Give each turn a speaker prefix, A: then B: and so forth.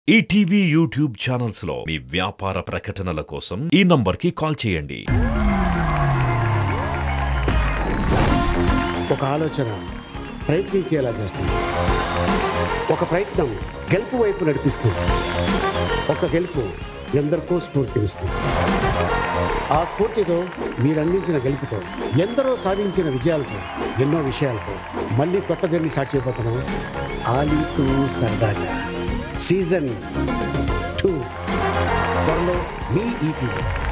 A: ETV YouTube channels లో మీ వ్యాపార ప్రకటనల కోసం ఈ నంబర్కి కాల్ చేయండి
B: ఒక ఆలోచన ప్రయత్నించేలా చేస్తుంది ఒక ప్రయత్నం గెలుపు వైపు నడిపిస్తుంది ఒక గెలుపు ఎందరికో స్ఫూర్తినిస్తుంది ఆ స్ఫూర్తితో మీరు అందించిన గెలుపుతో ఎందరో సాధించిన విజయాలతో ఎన్నో విషయాలతో మళ్ళీ కొత్త జర్నీ స్టార్ట్ చేయబోతున్నాం ఆలీ టూ సరదాగా సీజన్ టూ త్వరలో మీ ఈటీవీ